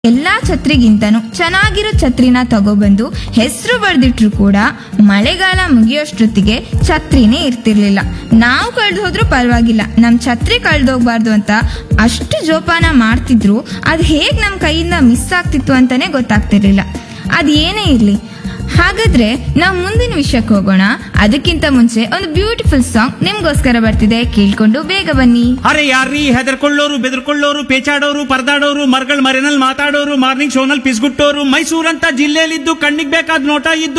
ಎಲ್ಲಾ ಛತ್ರಿಗಿಂತನೂ ಚೆನ್ನಾಗಿರೋ ಛತ್ರಿನ ತಗೊಬಂದು ಹೆಸರು ಬರೆದಿಟ್ರು ಕೂಡ ಮಳೆಗಾಲ ಮುಗಿಯೋಷ್ಟೊತ್ತಿಗೆ ಛತ್ರಿನೇ ಇರ್ತಿರ್ಲಿಲ್ಲ ನಾವು ಕಳ್ದು ಹೋದ್ರೂ ಪರವಾಗಿಲ್ಲ ನಮ್ ಛತ್ರಿ ಕಳ್ದೋಗ್ಬಾರ್ದು ಅಂತ ಅಷ್ಟು ಜೋಪಾನ ಮಾಡ್ತಿದ್ರು ಅದ್ ಹೇಗ್ ನಮ್ ಕೈಯಿಂದ ಮಿಸ್ ಆಗ್ತಿತ್ತು ಅಂತಾನೆ ಗೊತ್ತಾಗ್ತಿರ್ಲಿಲ್ಲ ಅದ್ ಏನೇ ಇರ್ಲಿ ಹಾಗಾದ್ರೆ ನಾವು ಮುಂದಿನ ವಿಷಯಕ್ಕೆ ಹೋಗೋಣ ಅದಕ್ಕಿಂತ ಮುಂಚೆ ಒಂದು ಬ್ಯೂಟಿಫುಲ್ ಸಾಂಗ್ ನಿಮ್ಗೋಸ್ಕರ ಬರ್ತಿದೆ ಕೇಳ್ಕೊಂಡು ಬೇಗ ಬನ್ನಿ ಅರೆ ಯಾರ್ರೀ ಹೆದರ್ಕೊಳ್ಳೋರು ಬೆದರ್ಕೊಳ್ಳೋರು ಪೇಚಾಡೋರು ಪರದಾಡೋರು ಮರ್ಗಳ ಮರೆನಲ್ಲಿ ಮಾತಾಡೋರು ಮಾರ್ನಿಂಗ್ ಶೋನಲ್ಲಿ ಪಿಸ್ಗುಟ್ಟೋರು ಮೈಸೂರಂತ ಜಿಲ್ಲೆಯಲ್ಲಿದ್ದು ಕಣ್ಣಿಗೆ ಬೇಕಾದ ನೋಟ ಇದ್ದು